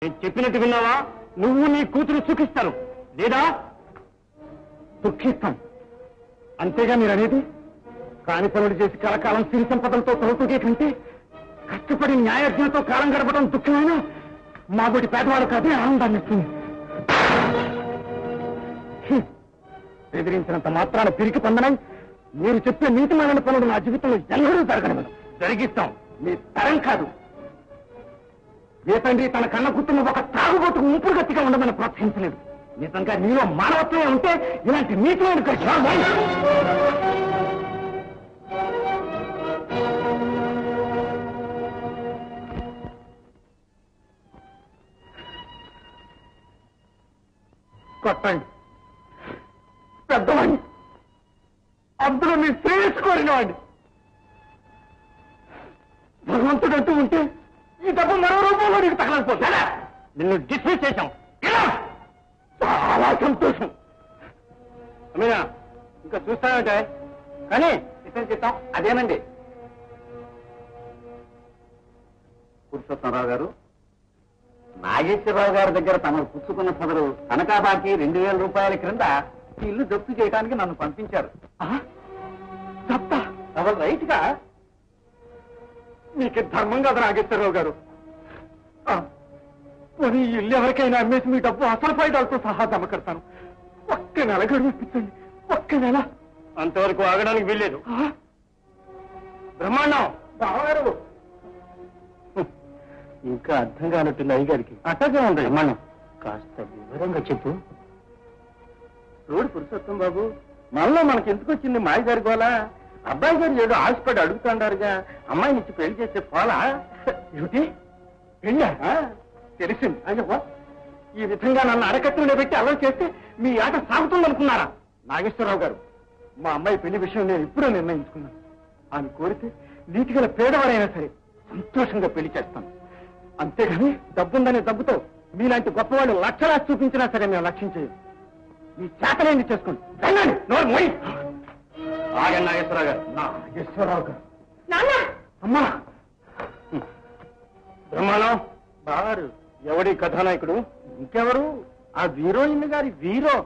నేను చెప్పినట్టు విన్నావా నువ్వు నీ కూతురు సుఖిస్తాను లేదా దుఃఖిస్తాం అంతేగా మీరు అనేది కాని పనులు చేసి కలకాలం సిరి సంపదలతో తొలతూగే కంటే కష్టపడి న్యాయజ్ఞతో కాలం గడపడం దుఃఖమైన మాబోటి పేదవాళ్ళకు అదే ఆనందాన్ని ఇస్తుంది హ్మ్. బెదిరించినంత మాత్రాన పిరికి పొందనం మీరు చెప్పే నీతిమైన పనులు నా జీవితంలో ఎన్నడూ జరగనివ్వను జరిగిస్తాం మీ తరం కాదు ఏ తండ్రి తన కన్న కూతురు ఒక తాగుబోతు ఉంపుడు గట్టిగా ఉండమని ప్రోత్సహించలేదు నిజంగా నీలో మానవత్వమే ఉంటే ఇలాంటి నీచమైన ఖర్చు కొట్టండి పెద్దవాడిని అందులో మీ శ్రేయస్సు కోరినవాడిని భగవంతుడు అంటూ ఉంటే ఈ డబ్బు మరో రూపంలో నీకు తగలకపోతే నిన్ను డిస్మిస్ చేశాం ఇలా! చాలా సంతోషం అమీనా ఇంకా చూస్తానంటే కానీ ఇతను చిత్తం అదేనండి పురుషోత్తమరావు గారు నాగేశ్వరరావు గారి దగ్గర తమరు పుచ్చుకున్న సదరు తనఖా బాకీ రెండు వేల రూపాయల క్రింద ఈ ఇల్లు జప్తు చేయడానికి నన్ను పంపించారు జప్తా ఎవరు రైట్ గా మీకు ధర్మం కదా నాగేశ్వరరావు గారు ఆ, పోనీ ఈ ఇల్లు ఎవరికైనా అమ్మేసి మీ డబ్బు అసలు ఫైదాలతో సహా జమ కడతాను ఒక్క నెల గడువు ఇప్పించండి ఒక్క నెల అంతవరకు ఆగడానికి వీల్లేదు ఆ, బ్రహ్మాండం బావగారు ఇంకా అర్థం కానట్టుంది అయ్యగారికి అట్టగే ఉంది బ్రహ్మాండం కాస్త వివరంగా చెప్పు చూడు పురుషోత్తం బాబు మనలో మనకి ఎందుకు వచ్చింది మాయ గారి గోలా అబ్బాయి గారు ఏదో ఆశపడి అడుగుతాండారుగా అమ్మాయిని ఇచ్చి పెళ్లి చేస్తే పోలా ఏమిటి పెళ్ళా తెలిసింది అయ్యో ఈ విధంగా నన్ను అరకట్టులో పెట్టి అలవాటు చేస్తే మీ ఆట సాగుతుందనుకున్నారా నాగేశ్వరరావు గారు మా అమ్మాయి పెళ్లి విషయం నేను ఇప్పుడే నిర్ణయించుకున్నాను ఆమె కోరితే నీతిగల పేదవారైనా సరే సంతోషంగా పెళ్లి చేస్తాను అంతేగాని డబ్బుందనే డబ్బుతో మీలాంటి గొప్పవాళ్ళు లక్షలాసి చూపించినా సరే మేము లక్ష్యం చేయం మీ చేతలేంది చేసుకోండి వెళ్ళండి నోరు మోయి ఆగండి నాగేశ్వరరావు గారు నాగేశ్వరరావు గారు నాన్న అమ్మా బ్రహ్మాండం బారు ఎవడి కథానాయకుడు ఇంకెవరు ఆ హీరోయిన్ గారి వీరో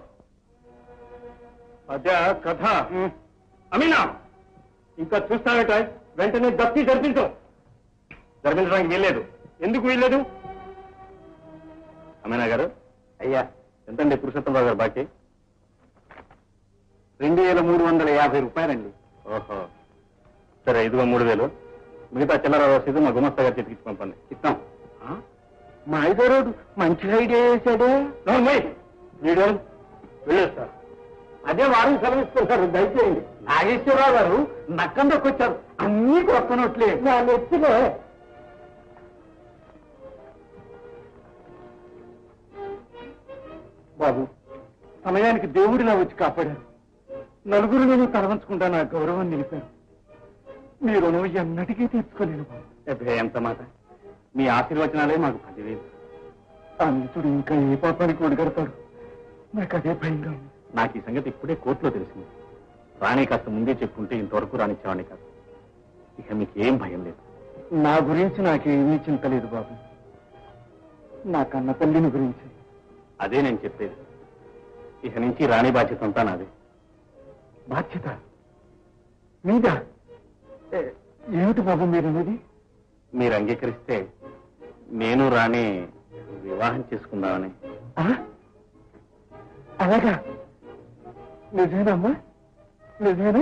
అదే కథ అమీనా ఇంకా చూస్తానట వెంటనే దత్తి జరిపించు జరిపించడానికి వీల్లేదు ఎందుకు వీల్లేదు అమీనా గారు అయ్యా ఎంతండి పురుషోత్తమరావు గారు బాకీ రెండు వేల మూడు వందల యాభై రూపాయలండి ఓహో సరే ఇదిగో మూడు వేలు మిగతా చిల్లర రసీదు మా గుమస్తా గారు చేతికి పంపండి ఇస్తాం మా ఐదరోడు మంచి ఐడియా వేసాడే వీడియో వెళ్ళేస్తా అదే వారం సెలవిస్తున్నారు దయచేయండి నాగేశ్వరరావు గారు నక్కంలోకి వచ్చారు అన్ని కొత్త నోట్లే నా నెత్తిలే బాబు సమయానికి దేవుడిలా వచ్చి కాపాడారు నలుగురిలోనూ తలవంచకుండా నా గౌరవం నిలిపారు మీ రుణం ఎన్నటికీ తీర్చుకోలేను బాబు అబ్బే, ఎంత మాట మీ ఆశీర్వచనాలే మాకు పదివేలు ఆ నీచుడు ఇంకా ఏ పాపానికి ఒడిగడతాడు నాకు అదే భయంగా ఉంది నాకు ఈ సంగతి ఇప్పుడే కోర్టులో తెలిసింది రాణి కాస్త ముందే చెప్పుంటే ఇంతవరకు రానిచ్చేవాడిని కాదు ఇక మీకు ఏం భయం లేదు నా గురించి నాకేమీ చింత లేదు బాబు నా కన్న తల్లిని గురించి అదే నేను చెప్పేది ఇక నుంచి రాణి బాధ్యత అంతా నాదే బాధ్యత మీద ఏ- ఏమిటి బాబు మీరు అనేది మీరు అంగీకరిస్తే నేను రాణి వివాహం చేసుకుందామని ఆ? అలాగా నిజమేనమ్మా నిజమేనా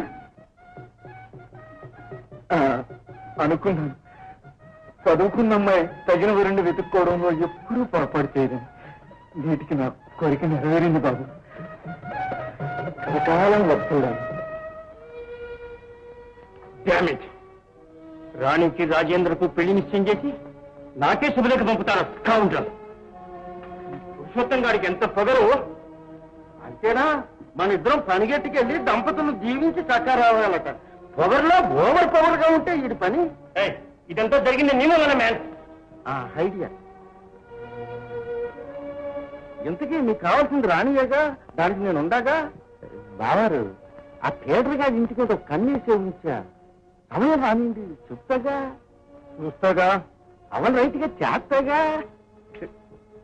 ఆ, అనుకున్నాను చదువుకున్న అమ్మాయి తగిన విరుండి వెతుక్కోవడంలో ఎప్పుడూ పొరపాటు చేయదు వీటికి నా కోరిక నెరవేరింది బాబు కలకాలం వస్తున్నాను డామేజ్ రాణికి రాజేంద్రకు పెళ్లి నిశ్చయం చేసి నాకే శుభలేఖ పంపుతారు కౌంటర్ పురుషోత్తం గారికి ఎంత పొగరు అంతేనా మన ఇద్దరం పనిగట్టుకెళ్ళి దంపతులు జీవించి చక్కా రావాలట పొగర్లో ఓవర్ పవర్ గా ఉంటే ఈ పని ఏయ్, ఇదంతా జరిగింది నీ వల్ల మ్యాన్ ఆ ఐడియా ఇంతకీ మీకు కావాల్సింది రానియేగా దానికి నేను ఉండగా బావారు ఆ థియేటర్ గారి ఇంటికి ఒక కన్నేసి ఉంచా సమయం రానింది చూస్తాగా చూస్తాగా అవన్ రైట్ గా చేస్తాగా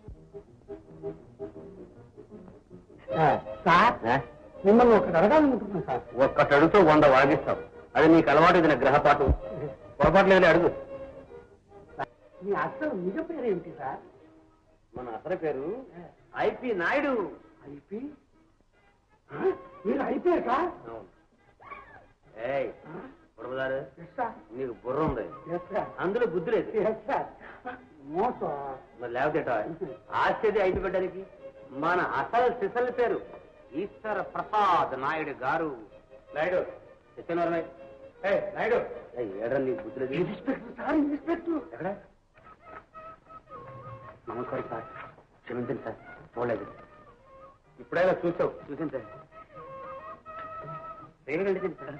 సార్ మిమ్మల్ని ఒకటి అడగాలనుకుంటున్నాను సార్ ఒక్కటి అడుగుతూ వంద వాగిస్తావు అది నీకు అలవాటు ఇది గ్రహపాటు పొరపాటు లేదు అడుగు మీ అసలు నిజ పేరు ఏమిటి సార్ మన అసలు పేరు ఐపి నాయుడు ఐపీ మీరు అయిపోయారు సార్ ఏయ్ బుర్రదారు ఎస్ సార్ నీకు బుర్ర ఉంది ఎస్ సార్ అందులో బుద్ధి లేదు ఎస్ సార్ నో సార్ మరి లేకపోతే ఆశ్చర్య ఐపి బిడ్డనికి మన అసలు సిసల్ పేరు ఈశ్వర ప్రసాద్ నాయుడు గారు నాయుడు సత్యనారాయణ ఏయ్, నాయుడు ఏయ్, ఏడ్రా నీకు బుద్ధి లేదు ఇన్స్పెక్టర్ సార్ ఇన్స్పెక్టర్ ఎక్కడ నమస్కారం సార్ క్షమించండి సార్ చూడలేదు ఇప్పుడైనా చూసావు చూసాను సార్ రైలు వెళ్ళింది సార్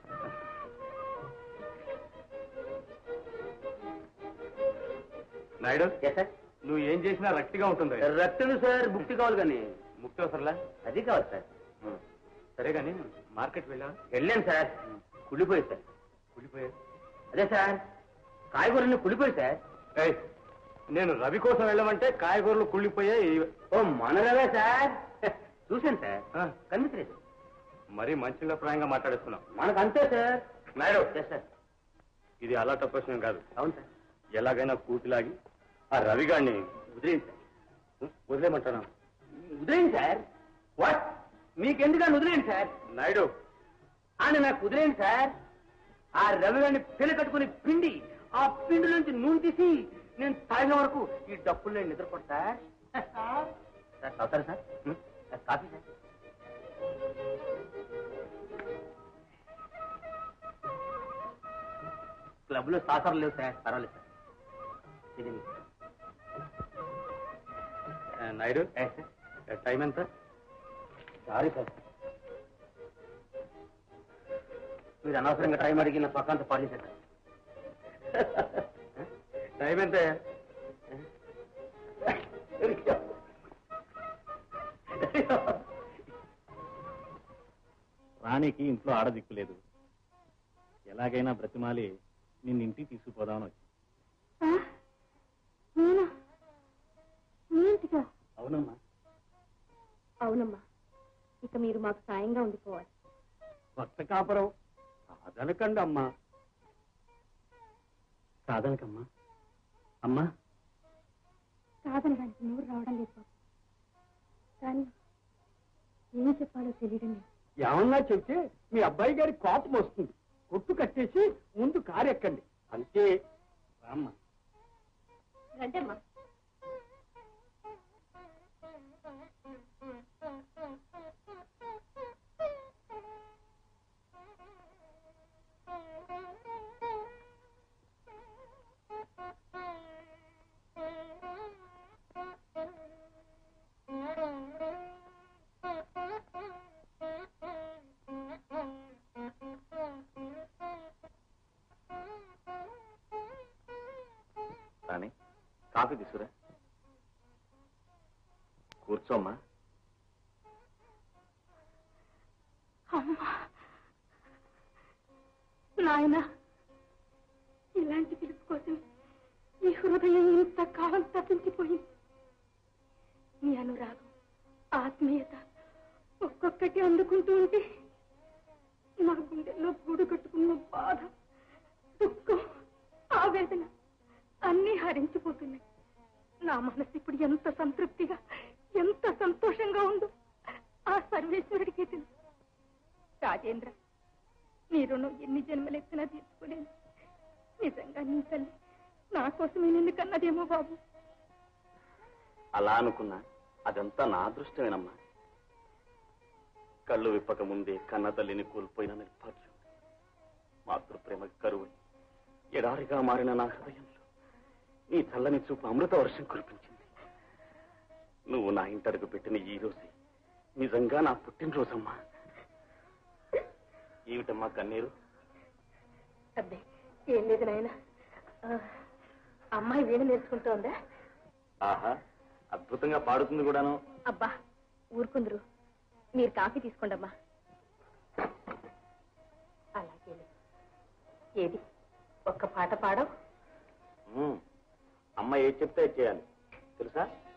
నాయుడు సార్ నువ్వు ఏం చేసినా రక్తిగా ఉంటుంది రక్తులు సార్ ముక్తి కావాలి కానీ ముక్తి అవసరంలా అది కావాలి సార్ సరే కానీ మార్కెట్ వెళ్ళా వెళ్ళాను సార్ కుళ్ళిపోయి సార్ కుళ్ళిపోయాయి అదే సార్ కాయగూరలు కుళ్ళిపోయి సార్ నేను రవి కోసం వెళ్ళమంటే కాయగూరలు కుళ్ళిపోయాయి ఓ మన రవే సార్ చూశాను సార్ కనిపించలేదు మరీ మంచిగా ప్రాయంగా మాట్లాడుతున్నాం మనకు అంతే సార్ నాయుడు సార్ ఇది అలా ప్రశ్న కాదు అవును సార్ ఎలాగైనా కూటిలాగి ఆ రవిగాడిని వదిలేయండి సార్ వదిలేయమంటాను వదిలేయండి సార్ వాట్ మీకెందుకని వదిలేయండి సార్ నాయుడు అని నాకు వదిలేయండి సార్ ఆ రవిగాడిని పిల్ల కట్టుకుని పిండి ఆ పిండి నుంచి నూనె తీసి నేను తాగిన వరకు ఈ డప్పులు నేను నిద్రపోడు సార్ సార్ అవుతారా సార్ ఉం? సార్, కాఫీ సార్ క్లబ్ లో సాసర్లు లేవు సార్ పర్వాలేదు సార్ ఇది మీ- ఆ, నాయుడు టైం ఎంత సారీ సార్ మీరు అనవసరంగా టైం అడిగిన పక్కంత పాడు చేశారు టైం ఎంత రాణికి ఇంట్లో ఆడదిక్కు లేదు ఎలాగైనా బ్రతిమాలి నిన్ను ఇంటికి తీసుకుపోదామని వచ్చి నేనా మీ ఇంటికా అవునమ్మా అవునమ్మా ఇక మీరు మాకు సాయంగా ఉండిపోవాలి కొత్త కాపురం కాదనకండి అమ్మా కాదనకమ్మా అమ్మా కాదనడానికి నోరు రావడం లేదు బాబు కానీ ఏం చెప్పాలో తెలియడం లేదు ఏమన్నా చెప్తే మీ అబ్బాయి గారి కోపం వస్తుంది కొట్టు కట్టేసి ముందు కారు ఎక్కండి అంతే రామ్మా రండమ్మా రాణి కాఫీ తీసుకురా కూర్చోమ్మా అమ్మా నాయన ఇలాంటి పిలుపు కోసం ఈ హృదయం ఇంత కాలం తప్పించిపోయింది నీ అనురాగం ఆత్మీయత ఒక్కొక్కటి అందుకుంటూ ఉంటే నా గుండెల్లో గూడు కట్టుకున్న బాధ దుఃఖం ఆవేదన అన్నీ హరించిపోతున్నాయి నా మనసు ఇప్పుడు ఎంత సంతృప్తిగా ఎంత సంతోషంగా ఉందో ఆ సర్వేశ్వరుడికి తెలుసు రాజేంద్ర నీ రుణం ఎన్ని జన్మలెత్తినా తీసుకోలేను నిజంగా నీ తల్లి నా కోసమే నిన్ను కన్నదేమో బాబు అలా అనుకున్నా అదంతా నా అదృష్టమేనమ్మా కళ్ళు విప్పక ముందే కన్న తల్లిని కోల్పోయిన నిర్భాగ్యం మాతృప్రేమ కరువు ఎడారిగా మారిన నా హృదయంలో నీ చల్లని చూపు అమృత వర్షం కురిపించింది నువ్వు నా ఇంటడుగు పెట్టిన ఈ రోజే నిజంగా నా పుట్టినరోజమ్మా ఏమిటమ్మా కన్నీరు అబ్బే ఏం లేదు నాయన అమ్మాయి వీణ నేర్చుకుంటోందా ఆహా అద్భుతంగా పాడుతుంది కూడాను అబ్బా ఊరుకుందరు మీరు కాఫీ తీసుకోండి అమ్మా అలాగే ఏది ఒక్క పాట పాడవు ఉమ్, అమ్మ ఏది చెప్తే అది చేయాలి తెలుసా